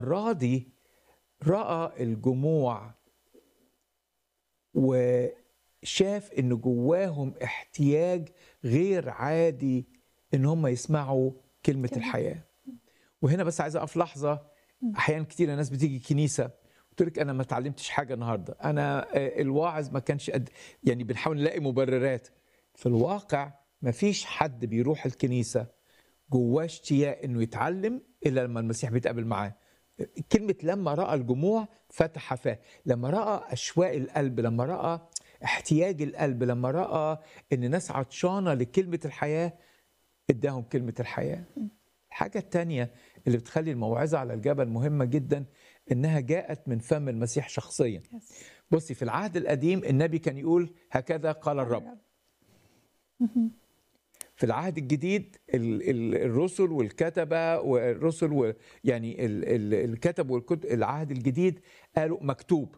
الراضي راى الجموع وشاف ان جواهم احتياج غير عادي ان هم يسمعوا كلمه كلمة. الحياه وهنا بس عايز اقف لحظه احيانا كتير ناس بتيجي الكنيسه قلت لك انا ما اتعلمتش حاجه النهارده انا آه، الواعظ ما كانش قد يعني بنحاول نلاقي مبررات في الواقع ما فيش حد بيروح الكنيسه جواه اشتياق انه يتعلم الا لما المسيح بيتقابل معاه كلمه لما راى الجموع فتح فاه لما راى اشواق القلب لما راى احتياج القلب لما راى ان ناس عطشانه لكلمه الحياه اداهم كلمه الحياه الحاجه الثانيه اللي بتخلي الموعظه على الجبل مهمه جدا انها جاءت من فم المسيح شخصيا يس. بصي في العهد القديم النبي كان يقول هكذا قال الرب في العهد الجديد ال- ال- الرسل والكتبه والرسل و يعني ال- ال- الكتب والكتب العهد الجديد قالوا مكتوب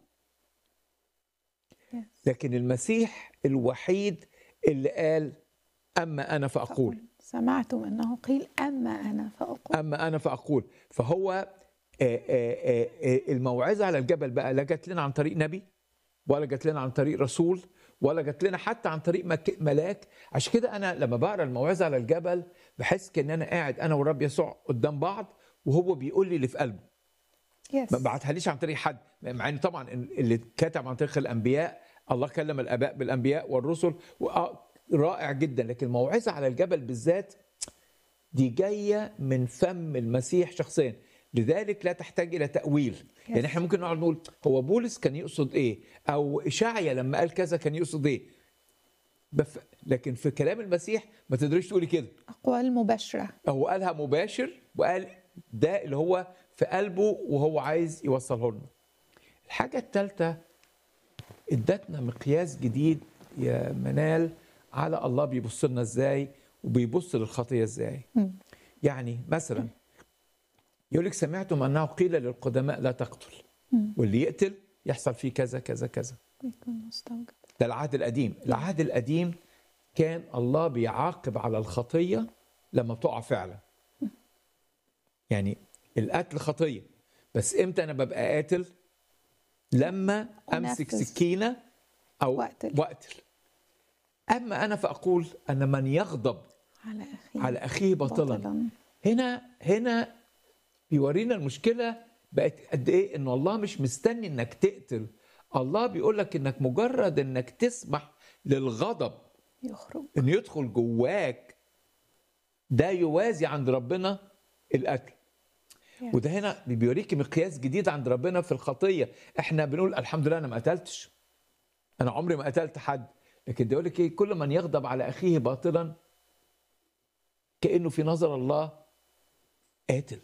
يس. لكن المسيح الوحيد اللي قال اما انا فاقول سمعتم انه قيل اما انا فاقول اما انا فاقول فهو آه، آه، آه، آه، الموعظه على الجبل بقى لا جت لنا عن طريق نبي ولا جت لنا عن طريق رسول ولا جت لنا حتى عن طريق مك- ملاك عشان كده انا لما بقرا الموعظه على الجبل بحس كان انا قاعد انا والرب يسوع قدام بعض وهو بيقول لي اللي في قلبه يس ما بعتهاليش عن طريق حد مع ان طبعا اللي اتكتب عن طريق الانبياء الله كلم الاباء بالانبياء والرسل وآه رائع جدا لكن الموعظه على الجبل بالذات دي جايه من فم المسيح شخصيا لذلك لا تحتاج الى تاويل يعني احنا ممكن نقعد نقول هو بولس كان يقصد ايه او اشعيا لما قال كذا كان يقصد ايه بف... لكن في كلام المسيح ما تقدريش تقولي كده اقوال مباشره هو قالها مباشر وقال ده اللي هو في قلبه وهو عايز يوصله لنا الحاجة الثالثة ادتنا مقياس جديد يا منال على الله بيبص لنا ازاي وبيبص للخطية ازاي مم. يعني مثلا يقول لك سمعتم انه قيل للقدماء لا تقتل مم. واللي يقتل يحصل فيه كذا كذا كذا يكون مستوجب ده العهد القديم العهد القديم كان الله بيعاقب على الخطية لما بتقع فعلا يعني القتل خطية بس امتى انا ببقى قاتل لما امسك أنفذ. سكينة او وأقتل. واقتل اما انا فاقول ان من يغضب على اخيه على اخيه باطلا هنا هنا بيورينا المشكله بقت قد ايه ان الله مش مستني انك تقتل الله بيقول لك انك مجرد انك تسمح للغضب يخرج انه يدخل جواك ده يوازي عند ربنا القتل يس. وده هنا بيوريك مقياس جديد عند ربنا في الخطيه احنا بنقول الحمد لله انا ما قتلتش انا عمري ما قتلت حد لكن ده يقول لك ايه كل من يغضب على اخيه باطلا كانه في نظر الله قاتل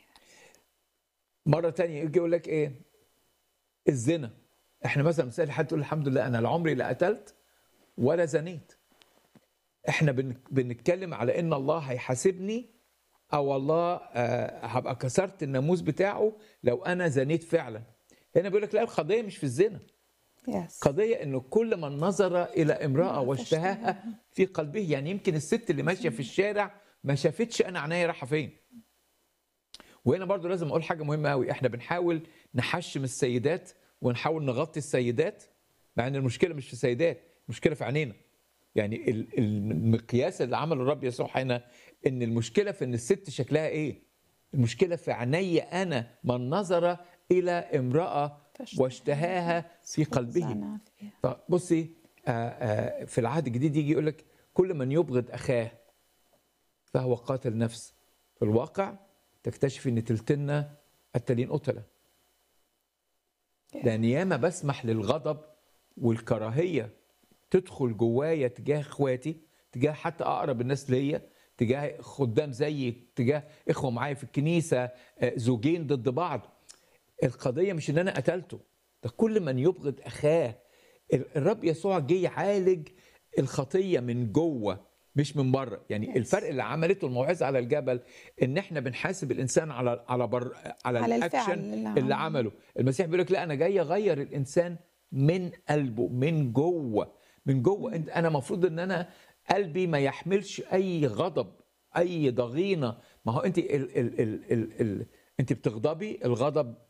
مره تانية يجي يقول لك ايه الزنا احنا مثلا مثال حد تقول الحمد لله انا لا عمري لا قتلت ولا زنيت احنا بن- بنتكلم على ان الله هيحاسبني او الله آه، هبقى كسرت الناموس بتاعه لو انا زنيت فعلا هنا بيقول لك لا القضيه مش في الزنا يس قضيه انه كل من نظر الى امراه امرأة واشتهاها فاشتهاها. في قلبه يعني يمكن الست اللي ماشيه في الشارع ما شافتش انا عينيا رايحه فين وهنا برضو لازم اقول حاجه مهمه قوي احنا بنحاول نحشم السيدات ونحاول نغطي السيدات مع ان المشكله مش في السيدات المشكله في عينينا يعني ال- المقياس اللي عمله الرب يسوع هنا ان المشكله في ان الست شكلها ايه المشكله في عيني انا من نظر الى امراه فاشتهاها. واشتهاها في قلبه زنا فيها. فبصي آه، آه، في العهد الجديد يجي يقول لك كل من يبغض اخاه فهو قاتل نفس في الواقع تكتشف ان تلتنا قتالين قتله لان ياما بسمح للغضب والكراهيه تدخل جوايا تجاه اخواتي تجاه حتى اقرب الناس ليا تجاه خدام زيي تجاه اخوه معايا في الكنيسه آه، زوجين ضد بعض القضيه مش ان انا قتلته ده كل من يبغض اخاه ال- الرب يسوع جه يعالج الخطيه من جوه مش من بره يعني Yes. الفرق اللي عملته الموعظه على الجبل ان احنا بنحاسب الانسان على على بر على, على الفعل الاكشن اللي اللي عمله. عمله المسيح بيقول لك لا انا جاي اغير الانسان من قلبه من جوه من جوه انت انا المفروض ان انا قلبي ما يحملش اي غضب اي ضغينه ما هو انت ال ال ال ال ال انت بتغضبي الغضب